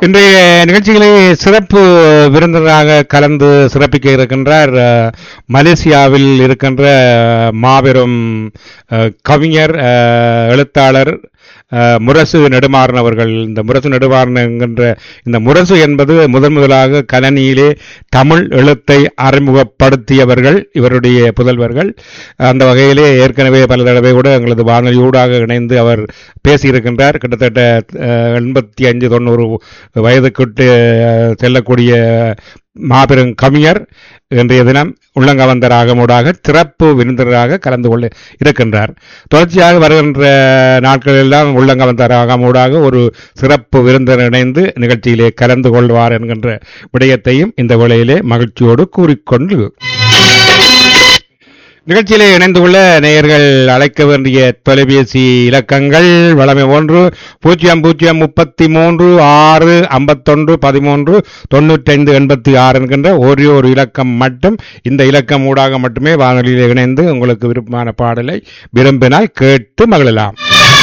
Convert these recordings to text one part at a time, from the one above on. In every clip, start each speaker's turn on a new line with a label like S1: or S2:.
S1: இன்றைய நிகழ்ச்சிகளை சிறப்பு விருந்தினராக கலந்து சிறப்பிக்க இருக்கின்றார் அஹ், மலேசியாவில் இருக்கின்ற மாபெரும் அஹ், கவிஞர் அஹ், எழுத்தாளர் அஹ், முரசு நெடுமாறன் அவர்கள் இந்த முரசு நெடுமாறன் என்கின்ற இந்த முரசு என்பது முதன் முதலாக கலனியிலே தமிழ் எழுத்தை அறிமுகப்படுத்தியவர்கள் இவருடைய புதல்வர்கள் அந்த வகையிலே ஏற்கனவே பல தடவை கூட எங்களது வானொலியூடாக இணைந்து அவர் பேசியிருக்கின்றார் கிட்டத்தட்ட அஹ், எண்பத்தி அஞ்சு தொண்ணூறு வயதுக்குட்டு அஹ், செல்லக்கூடிய மாபெரும் கவிஞர் இன்றைய தினம் உள்ளங்கவந்த ராகமூடாக சிறப்பு விருந்தினராக கலந்து கொள்ள இருக்கின்றார் தொடர்ச்சியாக வருகின்ற நாட்களெல்லாம் உள்ளங்கவந்த ராகமூடாக ஒரு சிறப்பு விருந்தினர் இணைந்து நிகழ்ச்சியிலே கலந்து கொள்வார் என்கின்ற விடயத்தையும் இந்த வேளையிலே மகிழ்ச்சியோடு கூறிக்கொண்டு நிகழ்ச்சியிலே இணைந்து கொள்ள நேயர்கள் அழைக்க வேண்டிய தொலைபேசி இலக்கங்கள் வளமை ஒன்று பூஜ்ஜியம் பூஜ்ஜியம் முப்பத்தி மூன்று ஆறு ஐம்பத்தொன்று பதிமூன்று தொண்ணூற்றைந்து எண்பத்தி ஆறு என்கின்ற ஒரே ஒரு இலக்கம் மட்டும் இந்த இலக்கம் ஊடாக மட்டுமே வானொலியில் இணைந்து உங்களுக்கு விருப்பமான பாடலை விரும்பினால் கேட்டு மகிழலாம்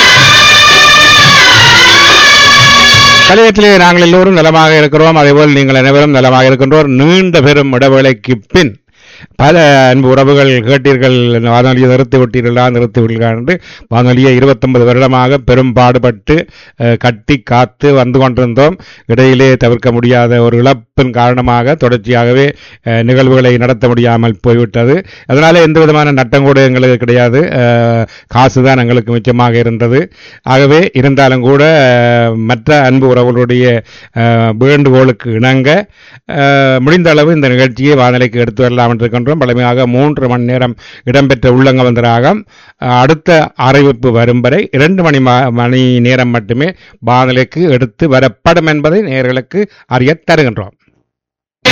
S1: கலையத்திலே நாங்கள் எல்லோரும் நலமாக இருக்கிறோம் அதேபோல் நீங்கள் அனைவரும் நலமாக இருக்கின்றோர் நீண்ட பெரும் இடைவேளைக்கு பின் பல அன்பு உறவுகள் கேட்டீர்கள் வானொலியை நிறுத்தி விட்டீர்களா நிறுத்தி விட்டீர்களா என்று வானொலியை இருபத்தொன்பது வருடமாக பெரும் பாடுபட்டு அஹ், கட்டி காத்து வந்து கொண்டிருந்தோம் இடையிலே தவிர்க்க முடியாத ஒரு இழப்பின் காரணமாக தொடர்ச்சியாகவே அஹ், நிகழ்வுகளை நடத்த முடியாமல் போய்விட்டது அதனால எந்த விதமான நட்டம் கூட எங்களுக்கு கிடையாது அஹ், காசுதான் எங்களுக்கு மிச்சமாக இருந்தது ஆகவே இருந்தாலும் கூட அஹ், மற்ற அன்பு உறவுகளுடைய அஹ், வேண்டுகோளுக்கு இணங்க அஹ், முடிந்த அளவு இந்த நிகழ்ச்சியை வானிலைக்கு எடுத்து வரலாம் என்று இருக்கின்றோம் பழமையாக மூன்று மணி நேரம் இடம்பெற்ற உள்ளங்கவந்தராக அடுத்த அறிவிப்பு வரும் வரை இரண்டு மணி மா- மணி நேரம் மட்டுமே வானிலைக்கு எடுத்து வரப்படும் என்பதை நேயர்களுக்கு அறிய தருகின்றோம்